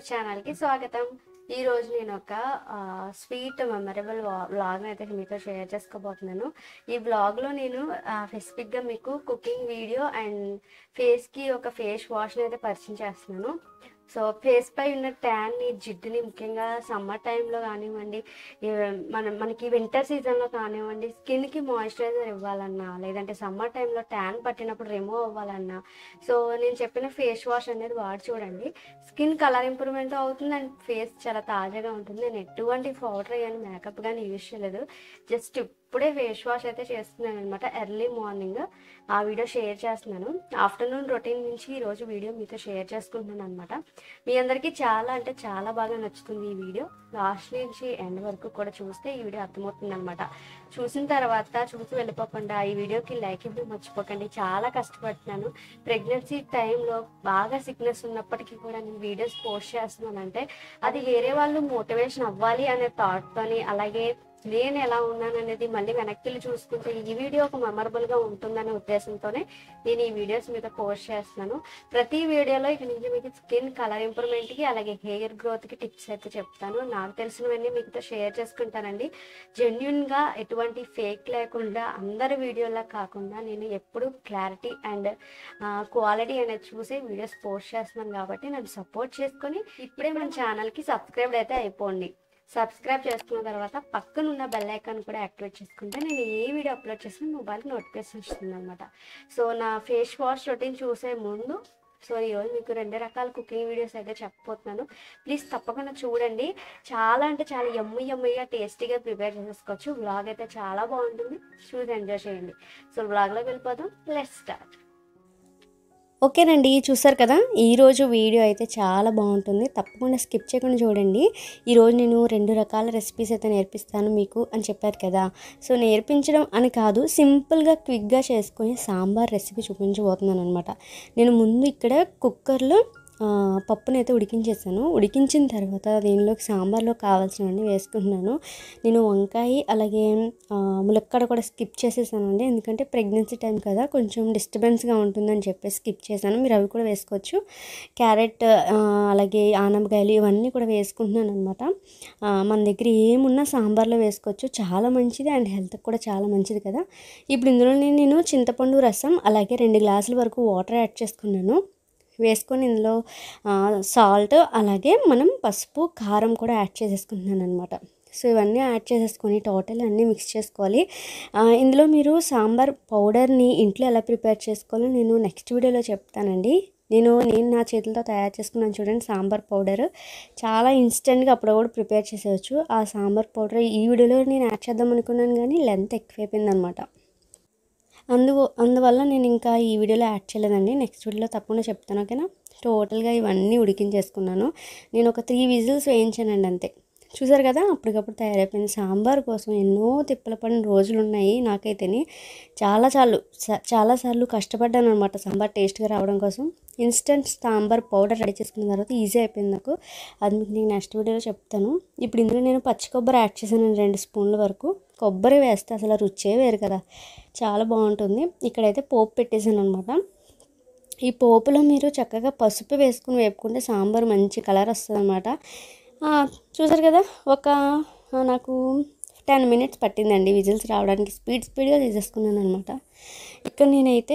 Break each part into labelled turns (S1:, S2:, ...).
S1: hour ఛానల్కి స్వాగతం ఈ రోజు నేను ఒక స్వీట్ మెమరబుల్ వ్లాగ్ అయితే మీతో షేర్ చేసుకోబోతున్నాను ఈ వ్లాగ్లో నేను స్పెసిఫిక్గా మీకు కుకింగ్ వీడియో అండ్ ఫేస్కి ఒక ఫేస్ వాష్ని అయితే పరిచయం చేస్తున్నాను సో ఫేస్ పై ఉన్న ట్యాన్ని జిడ్డుని ముఖ్యంగా సమ్మర్ టైంలో కానివ్వండి ఈ మన మనకి వింటర్ సీజన్లో కానివ్వండి స్కిన్కి మాయిశ్చరైజర్ ఇవ్వాలన్నా లేదంటే సమ్మర్ టైంలో ట్యాన్ పట్టినప్పుడు రిమూవ్ అవ్వాలన్నా సో నేను చెప్పిన ఫేస్ వాష్ అనేది వాడి చూడండి స్కిన్ కలర్ ఇంప్రూవ్మెంట్ అవుతుంది అండ్ ఫేస్ చాలా తాజాగా ఉంటుంది నేను ఎటువంటి పౌడర్ కానీ మేకప్ కానీ యూజ్ చేయలేదు జస్ట్ ఇప్పుడే ఫేస్ వాష్ అయితే చేస్తున్నాను అనమాట ఎర్లీ మార్నింగ్ ఆ వీడియో షేర్ చేస్తున్నాను ఆఫ్టర్నూన్ రొటీన్ నుంచి ఈరోజు వీడియో మీతో షేర్ చేసుకుంటున్నాను అనమాట మీ అందరికీ చాలా అంటే చాలా బాగా నచ్చుతుంది ఈ వీడియో లాస్ట్ నుంచి ఎండ్ వరకు కూడా చూస్తే ఈ వీడియో అర్థమవుతుంది అనమాట చూసిన తర్వాత చూసి వెళ్ళిపోకుండా ఈ వీడియోకి లైక్ ఇవ్వడం మర్చిపోకండి చాలా కష్టపడుతున్నాను ప్రెగ్నెన్సీ టైంలో బాగా సిక్నెస్ ఉన్నప్పటికీ కూడా నేను వీడియోస్ పోస్ట్ చేస్తున్నానంటే అది వేరే వాళ్ళు మోటివేషన్ అవ్వాలి అనే థాట్తోని అలాగే నేను ఎలా ఉన్నాను అనేది మళ్ళీ వెనక్కి వెళ్ళి చూసుకుంటే ఈ వీడియో ఒక మెమరబుల్ గా ఉంటుందనే ఉద్దేశంతోనే నేను ఈ వీడియోస్ మీద పోస్ట్ చేస్తున్నాను ప్రతి వీడియోలో ఇక నుంచి మీకు స్కిన్ కలర్ ఇంప్రూవ్మెంట్ కి అలాగే హెయిర్ గ్రోత్ కి టిప్స్ అయితే చెప్తాను నాకు తెలిసినవన్నీ మీతో షేర్ చేసుకుంటానండి జెన్యున్ గా ఎటువంటి ఫేక్ లేకుండా అందరి వీడియోలా కాకుండా నేను ఎప్పుడు క్లారిటీ అండ్ క్వాలిటీ అనేది చూసి వీడియోస్ పోస్ట్ చేస్తున్నాను కాబట్టి నన్ను సపోర్ట్ చేసుకొని ఇప్పుడే మన ఛానల్ కి సబ్స్క్రైబ్ అయితే అయిపోండి సబ్స్క్రైబ్ చేసుకున్న తర్వాత పక్కన ఉన్న బెల్ ఐకాన్ కూడా యాక్టివేట్ చేసుకుంటే నేను ఏ వీడియో అప్లోడ్ చేసినా మొబైల్కి నోటిఫికేషన్ వస్తుంది అనమాట సో నా ఫేస్ వాష్ రొటీన్ చూసే ముందు సో ఈరోజు మీకు రెండు రకాల కుకింగ్ వీడియోస్ అయితే చెప్పబోతున్నాను ప్లీజ్ తప్పకుండా చూడండి చాలా అంటే చాలా ఎమ్మి ఎమ్మిగా టేస్టీగా ప్రిపేర్ చేసేసుకోవచ్చు వ్లాగ్ అయితే చాలా బాగుంటుంది చూసి ఎంజాయ్ చేయండి సో వ్లాగ్లోకి వెళ్ళిపోదాం లెట్ స్టార్ట్
S2: ఓకేనండి చూసారు కదా ఈరోజు వీడియో అయితే చాలా బాగుంటుంది తప్పకుండా స్కిప్ చేయకుండా చూడండి ఈరోజు నేను రెండు రకాల రెసిపీస్ అయితే నేర్పిస్తాను మీకు అని చెప్పారు కదా సో నేర్పించడం అని కాదు సింపుల్గా క్విక్గా చేసుకొని సాంబార్ రెసిపీ చూపించబోతున్నాను అనమాట నేను ముందు ఇక్కడ కుక్కర్లో పప్పుని అయితే ఉడికించేసాను ఉడికించిన తర్వాత దీనిలోకి సాంబార్లో కావాల్సినవన్నీ వేసుకుంటున్నాను నేను వంకాయ అలాగే ములక్కడ కూడా స్కిప్ చేసేసానండి ఎందుకంటే ప్రెగ్నెన్సీ టైం కదా కొంచెం డిస్టర్బెన్స్గా ఉంటుందని చెప్పేసి స్కిప్ చేశాను మీరు అవి కూడా వేసుకోవచ్చు క్యారెట్ అలాగే ఆనపకాయలు ఇవన్నీ కూడా వేసుకుంటున్నాను అనమాట మన దగ్గర ఏమున్నా సాంబార్లో వేసుకోవచ్చు చాలా మంచిది అండ్ హెల్త్కి కూడా చాలా మంచిది కదా ఇప్పుడు ఇందులో నేను చింతపండు రసం అలాగే రెండు గ్లాసుల వరకు వాటర్ యాడ్ చేసుకున్నాను వేసుకొని ఇందులో సాల్ట్ అలాగే మనం పసుపు కారం కూడా యాడ్ చేసేసుకుంటున్నాను అనమాట సో ఇవన్నీ యాడ్ చేసేసుకొని టోటల్ అన్నీ మిక్స్ చేసుకోవాలి ఇందులో మీరు సాంబార్ పౌడర్ని ఇంట్లో ఎలా ప్రిపేర్ చేసుకోవాలో నేను నెక్స్ట్ వీడియోలో చెప్తానండి నేను నేను నా చేతులతో తయారు చేసుకున్నాను చూడండి సాంబార్ పౌడర్ చాలా ఇన్స్టెంట్గా అప్పుడు కూడా ప్రిపేర్ చేసేవచ్చు ఆ సాంబార్ పౌడర్ ఈ వీడియోలో నేను యాడ్ చేద్దాం అనుకున్నాను కానీ లెంత్ ఎక్కువైపోయింది అనమాట అందు అందువల్ల నేను ఇంకా ఈ వీడియోలో యాడ్ చేయలేదండి నెక్స్ట్ వీడియోలో తప్పకుండా చెప్తాను ఓకేనా టోటల్గా ఇవన్నీ ఉడికించేసుకున్నాను నేను ఒక త్రీ విజిల్స్ వేయించానండి అంతే చూసారు కదా అప్పటికప్పుడు తయారైపోయింది సాంబార్ కోసం ఎన్నో తిప్పల పడిన రోజులు ఉన్నాయి నాకైతేనే చాలా చాలు చాలాసార్లు కష్టపడ్డాను అనమాట సాంబార్ టేస్ట్గా రావడం కోసం ఇన్స్టెంట్ సాంబార్ పౌడర్ రెడీ చేసుకున్న తర్వాత ఈజీ అయిపోయింది నాకు అది మీకు నేను నెక్స్ట్ వీడియోలో చెప్తాను ఇప్పుడు ఇందులో నేను పచ్చి కొబ్బరి యాడ్ చేశాను రెండు స్పూన్ల వరకు కొబ్బరి వేస్తే అసలు రుచే వేరు కదా చాలా బాగుంటుంది ఇక్కడైతే పోపు పెట్టేశాను అనమాట ఈ పోపులో మీరు చక్కగా పసుపు వేసుకుని వేపుకుంటే సాంబార్ మంచి కలర్ వస్తుంది అనమాట చూసారు కదా ఒక నాకు టెన్ మినిట్స్ పట్టిందండి విజిల్స్ రావడానికి స్పీడ్ స్పీడ్గా తీసేసుకున్నాను అనమాట ఇక్కడ నేనైతే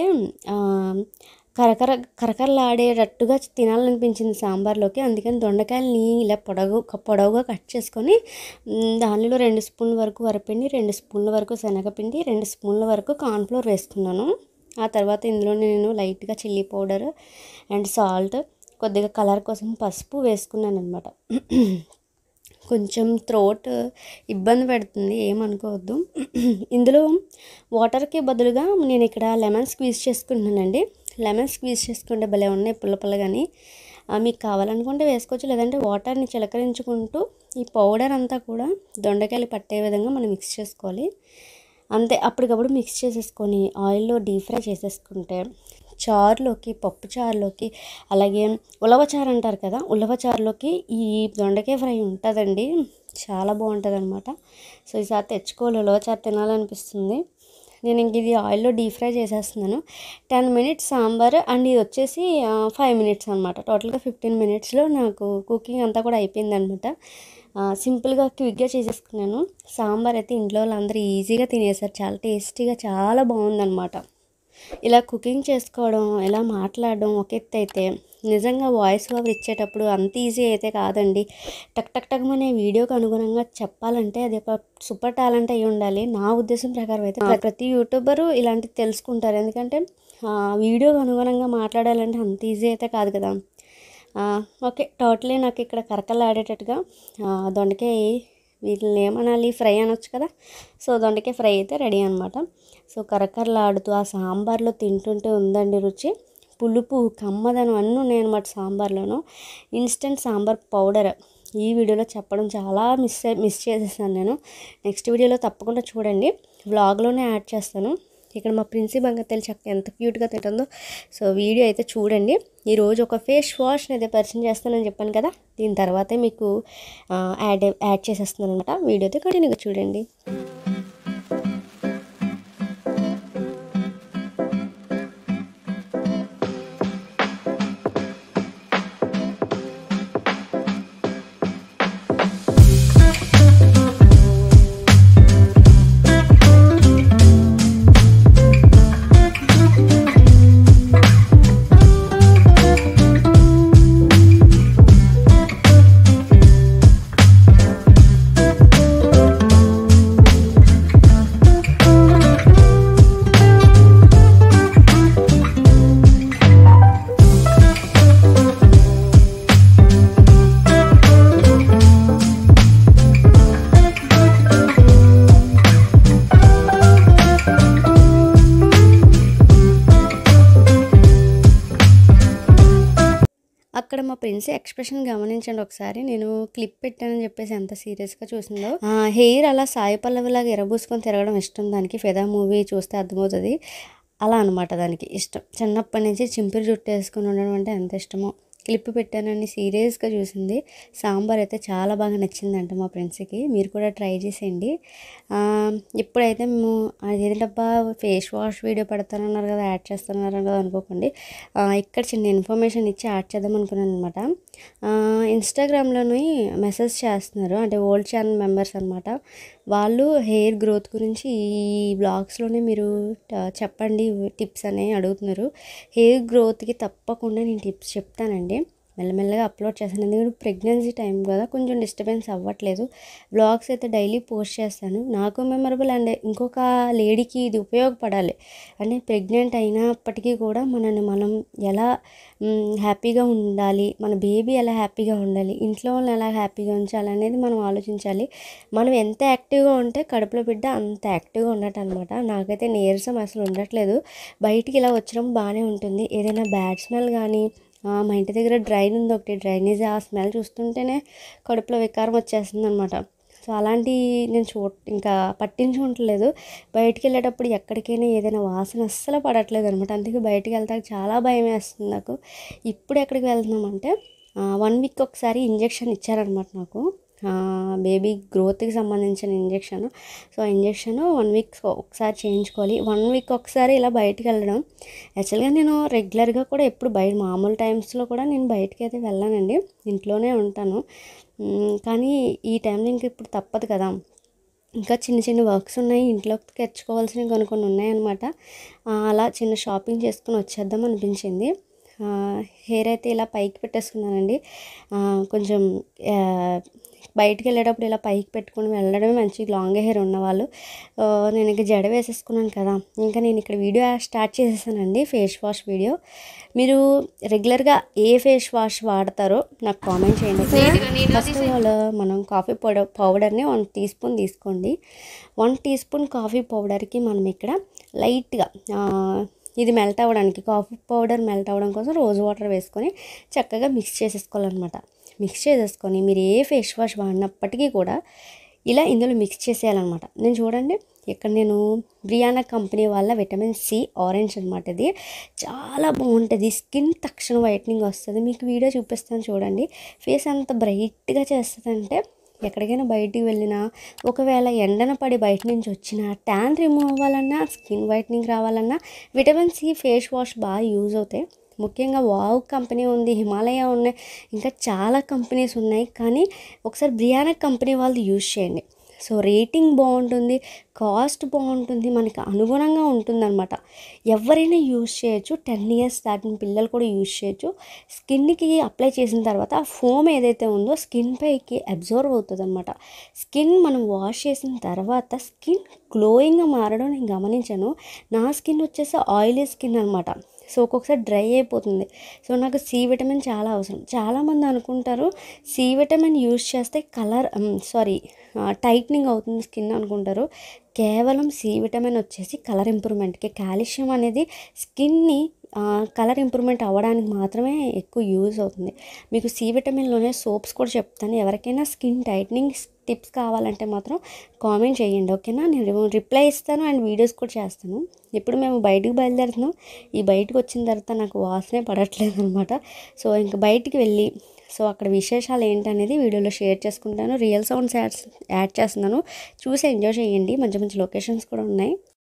S2: కరకర కరకరలాడేటట్టుగా తినాలనిపించింది సాంబార్లోకి అందుకని దొండకాయలని ఇలా పొడవు పొడవుగా కట్ చేసుకొని దానిలో రెండు స్పూన్ల వరకు వరపిండి రెండు స్పూన్ల వరకు శనగపిండి రెండు స్పూన్ల వరకు కార్న్ఫ్లోర్ వేసుకున్నాను ఆ తర్వాత ఇందులో నేను లైట్గా చిల్లీ పౌడర్ అండ్ సాల్ట్ కొద్దిగా కలర్ కోసం పసుపు వేసుకున్నాను అనమాట కొంచెం త్రోట్ ఇబ్బంది పెడుతుంది ఏమనుకోవద్దు ఇందులో వాటర్కి బదులుగా నేను ఇక్కడ లెమన్ స్క్వీజ్ చేసుకుంటున్నానండి లెమన్ స్క్వీజ్ చేసుకుంటే భలే ఉన్నాయి పుల్ల పుల్లగాని మీకు కావాలనుకుంటే వేసుకోవచ్చు లేదంటే వాటర్ని చిలకరించుకుంటూ ఈ పౌడర్ అంతా కూడా దొండకాయలు పట్టే విధంగా మనం మిక్స్ చేసుకోవాలి అంతే అప్పటికప్పుడు మిక్స్ చేసేసుకొని ఆయిల్లో డీప్ ఫ్రై చేసేసుకుంటే చారులోకి పప్పు చారులోకి అలాగే ఉలవచారు అంటారు కదా ఉలవచారులోకి ఈ దొండకాయ ఫ్రై ఉంటుందండి చాలా బాగుంటుంది అనమాట సో ఈసారి తెచ్చుకోవాలి ఉలవచారు తినాలనిపిస్తుంది నేను ఇంక ఇది ఆయిల్లో డీప్ ఫ్రై చేసేస్తున్నాను టెన్ మినిట్స్ సాంబార్ అండ్ ఇది వచ్చేసి ఫైవ్ మినిట్స్ అనమాట టోటల్గా ఫిఫ్టీన్ మినిట్స్లో నాకు కుకింగ్ అంతా కూడా అయిపోయింది అనమాట సింపుల్గా క్విక్గా చేసేసుకున్నాను సాంబార్ అయితే ఇంట్లో వాళ్ళందరూ ఈజీగా తినేసారు చాలా టేస్టీగా చాలా బాగుందన్నమాట ఇలా కుకింగ్ చేసుకోవడం ఇలా మాట్లాడడం ఒక ఎత్తు అయితే నిజంగా వాయిస్ ఓవర్ ఇచ్చేటప్పుడు అంత ఈజీ అయితే కాదండి టక్ టక్ టక్ అనే వీడియోకి అనుగుణంగా చెప్పాలంటే అది ఒక సూపర్ టాలెంట్ అయి ఉండాలి నా ఉద్దేశం ప్రకారం అయితే ప్ర- ప్రతి యూట్యూబరు ఇలాంటివి తెలుసుకుంటారు ఎందుకంటే ఆ, వీడియోకి అనుగుణంగా మాట్లాడాలంటే అంత ఈజీ అయితే కాదు కదా ఆ, ఓకే టోటలీ నాకు ఇక్కడ కరకలాడేటట్టుగా ఆ, దొండకాయ వీటిని ఏమనాలి ఫ్రై అనొచ్చు కదా సో దొండకాయ ఫ్రై అయితే రెడీ అనమాట సో కరకరలాడుతూ ఆ సాంబార్లో తింటుంటే ఉందండి రుచి పులుపు కమ్మదనం అన్నీ ఉన్నాయి అనమాట సాంబార్లోను ఇన్స్టెంట్ సాంబార్ పౌడర్ ఈ వీడియోలో చెప్పడం చాలా మిస్ మిస్ చేసేసాను నేను నెక్స్ట్ వీడియోలో తప్పకుండా చూడండి వ్లాగ్లోనే యాడ్ చేస్తాను ఇక్కడ మా ప్రిన్సీ బంగతెలు చక్క ఎంత క్యూట్గా తింటుందో సో వీడియో అయితే చూడండి ఈరోజు ఒక ఫేస్ వాష్ని అయితే పరిచయం చేస్తానని చెప్పాను కదా దీని తర్వాతే మీకు ఆ, యాడ్ యాడ్ చేసేస్తున్నాను అనమాట వీడియో అయితే కంటిన్యూగా చూడండి అక్కడ మా ప్రిన్స్ ఎక్స్ప్రెషన్ గమనించండి ఒకసారి నేను క్లిప్ పెట్టానని చెప్పేసి ఎంత సీరియస్గా చూసిందో హెయిర్ అలా సాయి పల్లవిలాగా ఎరబూసుకొని తిరగడం ఇష్టం దానికి ఫెదా మూవీ చూస్తే అర్థమవుతుంది అలా అనమాట దానికి ఇష్టం చిన్నప్పటి నుంచి చింపిరి జుట్టు వేసుకుని ఉండడం అంటే ఎంత ఇష్టమో క్లిప్ పెట్టానని సీరియస్గా చూసింది సాంబార్ అయితే చాలా బాగా నచ్చిందంట మా ఫ్రెండ్స్కి మీరు కూడా ట్రై చేసేయండి ఆ, ఇప్పుడైతే మేము అదేంటబ్బా ఫేస్ వాష్ వీడియో పెడతానన్నారు కదా యాడ్ చేస్తున్నారు కదా అనుకోకండి ఆ, ఇక్కడ చిన్న ఇన్ఫర్మేషన్ ఇచ్చి యాడ్ చేద్దాం అనుకున్నాను అనమాట ఇన్స్టాగ్రామ్లోని మెసేజ్ చేస్తున్నారు అంటే ఓల్డ్ ఛానల్ మెంబర్స్ అనమాట వాళ్ళు హెయిర్ గ్రోత్ గురించి ఈ బ్లాగ్స్లోనే మీరు ట- చెప్పండి టిప్స్ అనేవి అడుగుతున్నారు హెయిర్ గ్రోత్కి తప్పకుండా నేను టిప్స్ చెప్తానండి మెల్లమెల్లగా అప్లోడ్ చేస్తాను ఎందుకంటే ప్రెగ్నెన్సీ టైం కదా కొంచెం డిస్టర్బెన్స్ అవ్వట్లేదు బ్లాగ్స్ అయితే డైలీ పోస్ట్ చేస్తాను నాకు మెమరబుల్ అండ్ ఇంకొక లేడీకి ఇది ఉపయోగపడాలి అంటే ప్రెగ్నెంట్ అయినప్పటికీ కూడా మనల్ని మనం ఎలా మ్, హ్యాపీగా ఉండాలి మన బేబీ ఎలా హ్యాపీగా ఉండాలి ఇంట్లో వాళ్ళని ఎలా హ్యాపీగా ఉంచాలి అనేది మనం ఆలోచించాలి మనం ఎంత యాక్టివ్గా ఉంటే కడుపులో బిడ్డ అంత యాక్టివ్గా ఉన్నట్టు అనమాట నాకైతే నీరసం అసలు ఉండట్లేదు బయటికి ఇలా వచ్చడం బాగానే ఉంటుంది ఏదైనా బ్యాడ్ స్మెల్ కానీ ఆ, మా ఇంటి దగ్గర డ్రైన్ ఉంది ఒకటి డ్రైనేజ్ ఆ స్మెల్ చూస్తుంటేనే కడుపులో వికారం వచ్చేస్తుంది అనమాట సో అలాంటి నేను చూ ఇంకా పట్టించుకుంటలేదు బయటికి వెళ్ళేటప్పుడు ఎక్కడికైనా ఏదైనా వాసన అస్సలు పడట్లేదు అనమాట అందుకే బయటికి వెళ్తాక చాలా భయం వేస్తుంది నాకు ఇప్పుడు ఎక్కడికి వెళ్తున్నామంటే వన్ వీక్ ఒకసారి ఇంజెక్షన్ ఇచ్చారనమాట నాకు బేబీ గ్రోత్కి సంబంధించిన ఇంజెక్షన్ సో ఆ ఇంజెక్షన్ వన్ వీక్ ఒకసారి చేయించుకోవాలి వన్ వీక్ ఒకసారి ఇలా బయటికి వెళ్ళడం యాక్చువల్గా నేను రెగ్యులర్గా కూడా ఎప్పుడు బయట మామూలు టైమ్స్లో కూడా నేను బయటికి అయితే వెళ్ళానండి ఇంట్లోనే ఉంటాను మ్, కానీ ఈ టైంలో ఇంక ఇప్పుడు తప్పదు కదా ఇంకా చిన్న చిన్న వర్క్స్ ఉన్నాయి ఇంట్లోకి తెచ్చుకోవాల్సినవి కొన్ని కొన్ని ఉన్నాయన్నమాట ఆ, అలా చిన్న షాపింగ్ చేసుకుని వచ్చేద్దాం అనిపించింది హెయిర్ అయితే ఇలా పైకి పెట్టేసుకున్నానండి ఆ, కొంచెం ఆ, బయటికి వెళ్ళేటప్పుడు ఇలా పైకి పెట్టుకుని వెళ్ళడమే మంచి లాంగ్ హెయిర్ ఉన్నవాళ్ళు ఆ, నేను ఇక జడ వేసేసుకున్నాను కదా ఇంకా నేను ఇక్కడ వీడియో స్టార్ట్ చేసేసానండి ఫేస్ వాష్ వీడియో మీరు రెగ్యులర్గా ఏ ఫేస్ వాష్ వాడతారో నాకు కామెంట్ చేయండి ఫస్ట్ ఆఫ్ ఆల్ మనం కాఫీ పౌడర్ పౌడర్ని వన్ టీ స్పూన్ తీసుకోండి వన్ టీ స్పూన్ కాఫీ పౌడర్కి మనం ఇక్కడ లైట్గా ఆ, ఇది మెల్ట్ అవ్వడానికి కాఫీ పౌడర్ మెల్ట్ అవ్వడం కోసం రోజ్ వాటర్ వేసుకొని చక్కగా మిక్స్ చేసేసుకోవాలన్నమాట మిక్స్ చేసేసుకొని మీరు ఏ ఫేస్ వాష్ వాడినప్పటికీ కూడా ఇలా ఇందులో మిక్స్ చేసేయాలన్నమాట నేను చూడండి ఇక్కడ నేను బ్రియానా కంపెనీ వాళ్ళ విటమిన్ సి ఆరెంజ్ అనమాట ఇది చాలా బాగుంటుంది స్కిన్ తక్షణ వైట్నింగ్ వస్తుంది మీకు వీడియో చూపిస్తాను చూడండి ఫేస్ అంత బ్రైట్గా చేస్తుందంటే ఎక్కడికైనా బయటికి వెళ్ళినా ఒకవేళ ఎండన పడి బయట నుంచి వచ్చినా ట్యాన్ రిమూవ్ అవ్వాలన్నా స్కిన్ వైట్నింగ్ రావాలన్నా విటమిన్ సి ఫేస్ వాష్ బాగా యూజ్ అవుతాయి ముఖ్యంగా వావ్ కంపెనీ ఉంది హిమాలయ ఉన్నాయి ఇంకా చాలా కంపెనీస్ ఉన్నాయి కానీ ఒకసారి బ్రియానా కంపెనీ వాళ్ళది యూజ్ చేయండి సో రేటింగ్ బాగుంటుంది కాస్ట్ బాగుంటుంది మనకి అనుగుణంగా ఉంటుందన్నమాట ఎవరైనా యూజ్ చేయొచ్చు టెన్ ఇయర్స్ దాటిన పిల్లలు కూడా యూజ్ చేయొచ్చు స్కిన్కి అప్లై చేసిన తర్వాత ఆ ఫోమ్ ఏదైతే ఉందో స్కిన్ పైకి అబ్జర్వ్ అవుతుంది అనమాట స్కిన్ మనం వాష్ చేసిన తర్వాత స్కిన్ గ్లోయింగ్గా మారడం నేను గమనించాను నా స్కిన్ వచ్చేసి ఆయిలీ స్కిన్ అనమాట సో ఒక్కొక్కసారి డ్రై అయిపోతుంది సో నాకు సి విటమిన్ చాలా అవసరం చాలామంది అనుకుంటారు సి విటమిన్ యూజ్ చేస్తే కలర్ సారీ టైట్నింగ్ అవుతుంది స్కిన్ అనుకుంటారు కేవలం సి విటమిన్ వచ్చేసి కలర్ ఇంప్రూవ్మెంట్కి కాల్షియం అనేది స్కిన్ని కలర్ ఇంప్రూవ్మెంట్ అవ్వడానికి మాత్రమే ఎక్కువ యూజ్ అవుతుంది మీకు సి విటమిన్లోనే సోప్స్ కూడా చెప్తాను ఎవరికైనా స్కిన్ టైట్నింగ్ టిప్స్ కావాలంటే మాత్రం కామెంట్ చేయండి ఓకేనా నేను రిప్లై ఇస్తాను అండ్ వీడియోస్ కూడా చేస్తాను ఇప్పుడు మేము బయటికి బయలుదేరుతున్నాం ఈ బయటకు వచ్చిన తర్వాత నాకు వాసనే పడట్లేదు అనమాట సో ఇంక బయటికి వెళ్ళి సో అక్కడ విశేషాలు ఏంటనేది వీడియోలో షేర్ చేసుకుంటాను రియల్ సౌండ్స్ యాడ్స్ యాడ్ చేస్తున్నాను చూసి ఎంజాయ్ చేయండి మంచి మంచి లొకేషన్స్ కూడా ఉన్నాయి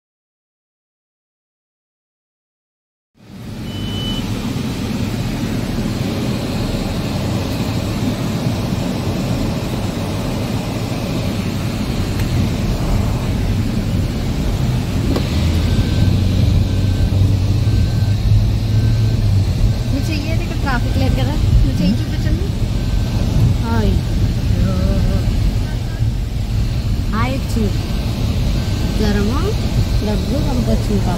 S1: నువ్వు చెయ్యేది ఇక్కడ ట్రాఫిక్ లేదు కదా నువ్వు చెయ్యి చూపించండి ఆయచ్చు జ్వరము దగ్గు పంపొచ్చింది పాప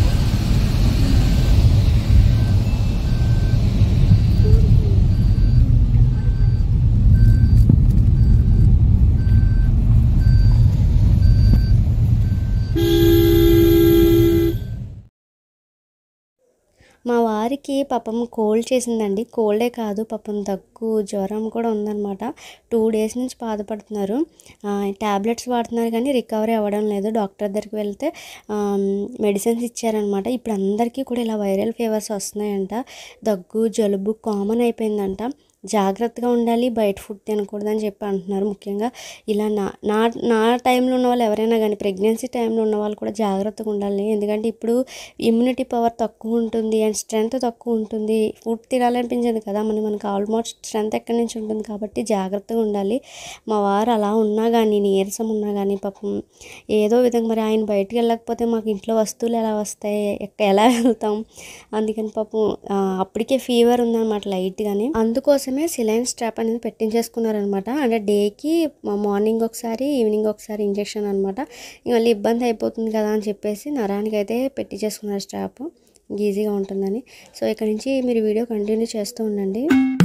S2: మా వారికి పాపం కోల్డ్ చేసిందండి కోల్డే కాదు పాపం దగ్గు జ్వరం కూడా ఉందన్నమాట టూ డేస్ నుంచి బాధపడుతున్నారు ట్యాబ్లెట్స్ వాడుతున్నారు కానీ రికవరీ అవ్వడం లేదు డాక్టర్ దగ్గరికి వెళ్తే మెడిసిన్స్ ఇచ్చారనమాట ఇప్పుడు అందరికీ కూడా ఇలా వైరల్ ఫీవర్స్ వస్తున్నాయంట దగ్గు జలుబు కామన్ అయిపోయిందంట జాగ్రత్తగా ఉండాలి బయట ఫుడ్ తినకూడదని చెప్పి అంటున్నారు ముఖ్యంగా ఇలా నా నా నా టైంలో ఉన్న వాళ్ళు ఎవరైనా కానీ ప్రెగ్నెన్సీ టైంలో ఉన్న వాళ్ళు కూడా జాగ్రత్తగా ఉండాలి ఎందుకంటే ఇప్పుడు ఇమ్యూనిటీ పవర్ తక్కువ ఉంటుంది అండ్ స్ట్రెంగ్త్ తక్కువ ఉంటుంది ఫుడ్ తినాలనిపించదు కదా మన మనకు ఆల్మోస్ట్ స్ట్రెంగ్త్ ఎక్కడి నుంచి ఉంటుంది కాబట్టి జాగ్రత్తగా ఉండాలి మా వారు అలా ఉన్నా కానీ నీరసం ఉన్నా కానీ పాపం ఏదో విధంగా మరి ఆయన బయటికి వెళ్ళకపోతే మాకు ఇంట్లో వస్తువులు ఎలా వస్తాయి ఎక్క- ఎలా వెళ్తాం అందుకని పాపం ఆ, అప్పటికే ఫీవర్ ఉందన్నమాట లైట్గానే అందుకోసమే సిలైన్ స్ట్రాప్ అనేది పెట్టించేసుకున్నారనమాట అంటే డేకి మార్నింగ్ ఒకసారి ఈవినింగ్ ఒకసారి ఇంజెక్షన్ అనమాట మళ్ళీ ఇబ్బంది అయిపోతుంది కదా అని చెప్పేసి నరానికి అయితే పెట్టించేసుకున్నారు స్ట్రాప్ ఈజీగా ఉంటుందని సో ఇక్కడ నుంచి మీరు వీడియో కంటిన్యూ చేస్తూ ఉండండి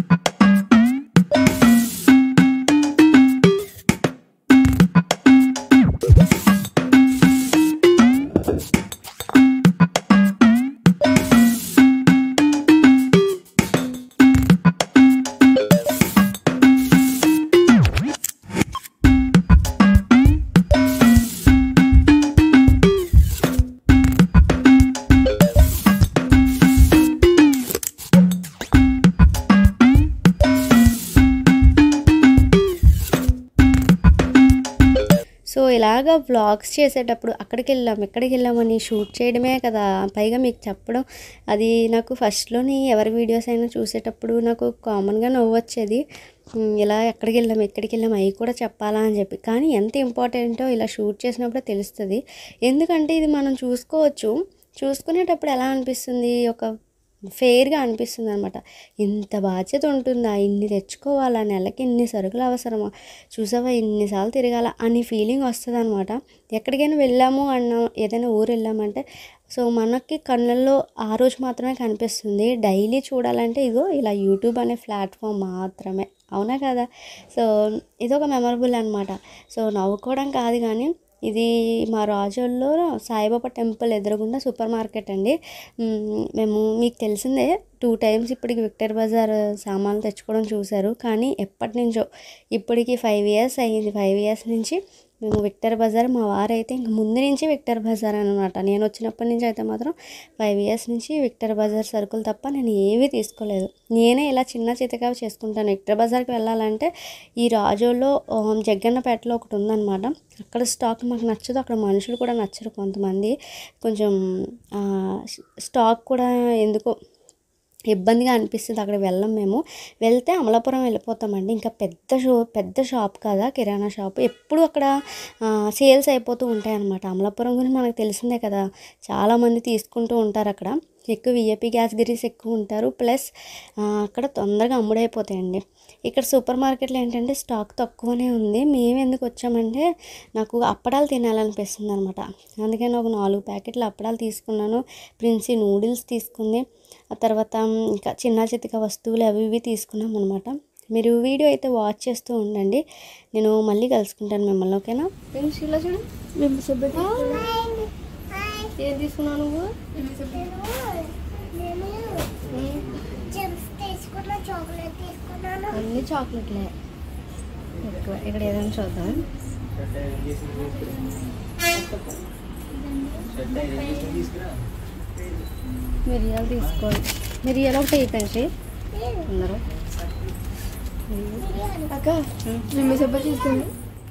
S2: సో ఇలాగ వ్లాగ్స్ చేసేటప్పుడు అక్కడికి వెళ్ళాం ఎక్కడికి వెళ్ళామని షూట్ చేయడమే కదా పైగా మీకు చెప్పడం అది నాకు ఫస్ట్లోని ఎవరి వీడియోస్ అయినా చూసేటప్పుడు నాకు కామన్గా నవ్వు వచ్చేది ఉమ్, ఇలా ఎక్కడికి వెళ్ళాం ఎక్కడికి వెళ్ళాం అవి కూడా చెప్పాలా అని చెప్పి కానీ ఎంత ఇంపార్టెంటో ఇలా షూట్ చేసినప్పుడే తెలుస్తుంది ఎందుకంటే ఇది మనం చూసుకోవచ్చు చూసుకునేటప్పుడు ఎలా అనిపిస్తుంది ఒక ఫెయిర్గా అనిపిస్తుంది అనమాట ఇంత బాధ్యత ఉంటుందా ఇన్ని తెచ్చుకోవాలా నెలకి ఇన్ని సరుకులు అవసరమా చూసావా ఇన్నిసార్లు తిరగాల అని ఫీలింగ్ వస్తుంది అనమాట ఎక్కడికైనా వెళ్ళాము అన్న ఏదైనా ఊరు వెళ్ళామంటే సో మనకి కళ్ళల్లో ఆ రోజు మాత్రమే కనిపిస్తుంది డైలీ చూడాలంటే ఇగో ఇలా యూట్యూబ్ అనే ప్లాట్ఫామ్ మాత్రమే అవునా కదా సో ఇదొక మెమరబుల్ అనమాట సో నవ్వుకోవడం కాదు కానీ ఇది మా రాజోల్లో సాయిబాబా టెంపుల్ ఎదురుగుండా సూపర్ మార్కెట్ అండి మ్మ్, మేము మీకు తెలిసిందే టూ టైమ్స్ ఇప్పటికి విక్టర్ బజార్ సామాన్లు తెచ్చుకోవడం చూశారు కానీ ఎప్పటి నుంచో ఇప్పటికి ఫైవ్ ఇయర్స్ అయ్యింది ఫైవ్ ఇయర్స్ నుంచి మేము విక్టర్ బజార్ మా వారైతే ఇంక ముందు నుంచి విక్టర్ బజార్ అనమాట నేను వచ్చినప్పటి నుంచి అయితే మాత్రం ఫైవ్ ఇయర్స్ నుంచి విక్టర్ బజార్ సరుకులు తప్ప నేను ఏవీ తీసుకోలేదు నేనే ఇలా చిన్న చితగా చేసుకుంటాను విక్టర్ బజార్కి వెళ్ళాలంటే ఈ రాజోలో ఆ, జగ్గన్నపేటలో ఒకటి ఉందన్నమాట అక్కడ స్టాక్ మాకు నచ్చదు అక్కడ మనుషులు కూడా నచ్చరు కొంతమంది కొంచెం ఆ, స్టాక్ కూడా ఎందుకో ఇబ్బందిగా అనిపిస్తుంది అక్కడ వెళ్ళం మేము వెళ్తే అమలాపురం వెళ్ళిపోతామండి ఇంకా పెద్ద షో పెద్ద షాప్ కదా కిరాణా షాప్ ఎప్పుడు అక్కడ ఆ, సేల్స్ అయిపోతూ ఉంటాయి అన్నమాట అమలాపురం గురించి మనకు తెలిసిందే కదా చాలామంది తీసుకుంటూ ఉంటారు అక్కడ ఎక్కువ విఐపి గ్యాస్ గిరీస్ ఎక్కువ ఉంటారు ప్లస్ ఆ, అక్కడ తొందరగా అమ్ముడైపోతాయండి ఇక్కడ సూపర్ మార్కెట్లో ఏంటంటే స్టాక్ తక్కువనే ఉంది మేము ఎందుకు వచ్చామంటే నాకు అప్పడాలు తినాలనిపిస్తుంది అనమాట అందుకని ఒక నాలుగు ప్యాకెట్లు అప్పడాలు తీసుకున్నాను ప్రిన్సీ నూడిల్స్ తీసుకుంది ఆ తర్వాత ఇంకా చిన్న చితిక వస్తువులు అవి ఇవి తీసుకున్నాం అనమాట మీరు వీడియో అయితే వాచ్ చేస్తూ ఉండండి నేను మళ్ళీ కలుసుకుంటాను మిమ్మల్ని ఓకేనా
S1: ఇలా చూడు మేము సుబ్బటి ఏం తీసుకున్నావు నువ్వు
S3: చిప్స్ తీసుకున్నా చాక్లెట్ తీసుకున్నాను
S1: అన్ని చాక్లెట్లే ఎక్కువ ఇక్కడ ఏదైనా చూద్దాం మిరియాలు తీసుకోవాలి మిరియాలు ఒకటి అయిపోయింది అందరూ అక్క మేము సబ్బు తీసుకోండి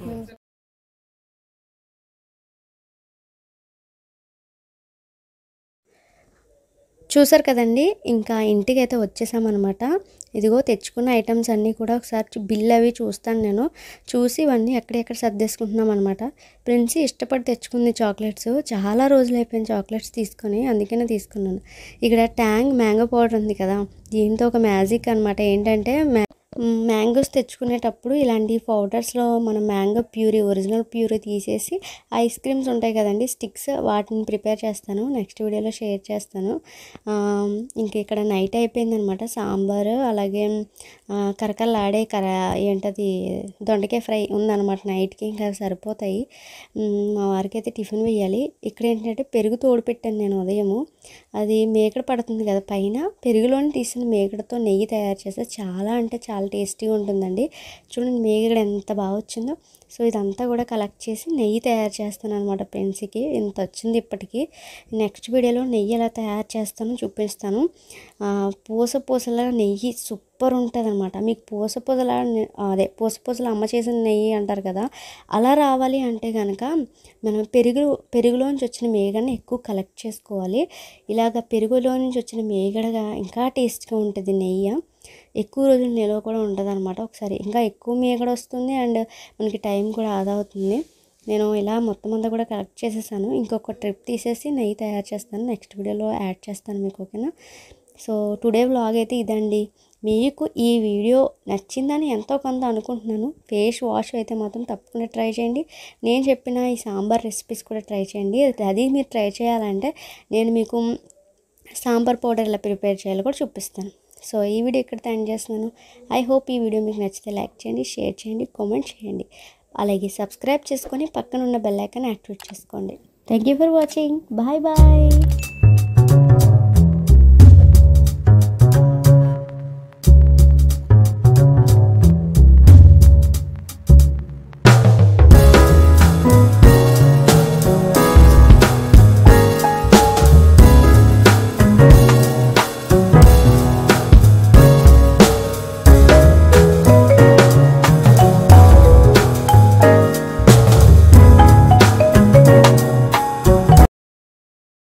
S2: చూసారు కదండి ఇంకా ఇంటికి అయితే వచ్చేసామన్నమాట ఇదిగో తెచ్చుకున్న ఐటమ్స్ అన్నీ కూడా ఒకసారి చూ- బిల్ అవి చూస్తాను నేను చూసి ఇవన్నీ ఎక్కడెక్కడ సర్దేసుకుంటున్నాం అనమాట ప్రిన్సీ ఇష్టపడి తెచ్చుకుంది చాక్లెట్స్ చాలా రోజులు అయిపోయింది చాక్లెట్స్ తీసుకొని అందుకనే తీసుకున్నాను ఇక్కడ ట్యాంగ్ మ్యాంగో పౌడర్ ఉంది కదా దీంతో ఒక మ్యాజిక్ అనమాట ఏంటంటే మ్యా మ్యాంగోస్ తెచ్చుకునేటప్పుడు ఇలాంటి పౌడర్స్లో మనం మ్యాంగో ప్యూరీ ఒరిజినల్ ప్యూరీ తీసేసి ఐస్ క్రీమ్స్ ఉంటాయి కదండి స్టిక్స్ వాటిని ప్రిపేర్ చేస్తాను నెక్స్ట్ వీడియోలో షేర్ చేస్తాను ఆ, ఇంక ఇక్కడ నైట్ అయిపోయిందనమాట సాంబారు అలాగే ఆ, కరకరలాడే కర ఏంటది దొండకాయ ఫ్రై ఉందన్నమాట నైట్కి ఇంకా సరిపోతాయి మ్, మా వారికి అయితే టిఫిన్ వేయాలి ఇక్కడ ఏంటంటే పెరుగు తోడు పెట్టాను నేను ఉదయము అది మేకడ పడుతుంది కదా పైన పెరుగులోని తీసిన మేకడతో నెయ్యి తయారు చేస్తే చాలా అంటే చాలా టేస్టీగా ఉంటుందండి చూడండి మేకడ ఎంత బాగా వచ్చిందో సో ఇదంతా కూడా కలెక్ట్ చేసి నెయ్యి తయారు చేస్తాను అనమాట పెన్సికి ఇంత వచ్చింది ఇప్పటికి నెక్స్ట్ వీడియోలో నెయ్యి ఎలా తయారు చేస్తానో చూపిస్తాను ఆ, పూస పూసలా నెయ్యి సూపర్ ఉంటుంది అనమాట మీకు పూస పూసలా నె- అదే పూస పూసల అమ్మ చేసిన నెయ్యి అంటారు కదా అలా రావాలి అంటే కనుక మనం పెరుగు పెరుగులోంచి వచ్చిన మేగడని ఎక్కువ కలెక్ట్ చేసుకోవాలి ఇలాగ పెరుగులో నుంచి వచ్చిన మేగడగా ఇంకా టేస్ట్గా ఉంటుంది నెయ్యి ఎక్కువ రోజులు నిల్వ కూడా ఉంటుంది అనమాట ఒకసారి ఇంకా ఎక్కువ మేగడ వస్తుంది అండ్ మనకి టైం కూడా ఆదా అవుతుంది నేను ఇలా మొత్తం అంతా కూడా కలెక్ట్ చేసేసాను ఇంకొక ట్రిప్ తీసేసి నెయ్యి తయారు చేస్తాను నెక్స్ట్ వీడియోలో యాడ్ చేస్తాను మీకు ఓకేనా సో టుడే వ్లాగ్ అయితే ఇదండి మీకు ఈ వీడియో నచ్చిందని ఎంతో కొంత అనుకుంటున్నాను ఫేస్ వాష్ అయితే మాత్రం తప్పకుండా ట్రై చేయండి నేను చెప్పిన ఈ సాంబార్ రెసిపీస్ కూడా ట్రై చేయండి అది మీరు ట్రై చేయాలంటే నేను మీకు సాంబార్ పౌడర్ ఎలా ప్రిపేర్ చేయాలో కూడా చూపిస్తాను సో ఈ వీడియో ఇక్కడ ఎండ్ చేస్తున్నాను ఐ హోప్ ఈ వీడియో మీకు నచ్చితే లైక్ చేయండి షేర్ చేయండి కామెంట్ చేయండి అలాగే సబ్స్క్రైబ్ చేసుకొని పక్కన ఉన్న బెల్ ఐకాన్ యాక్టివేట్ చేసుకోండి thank you for watching bye bye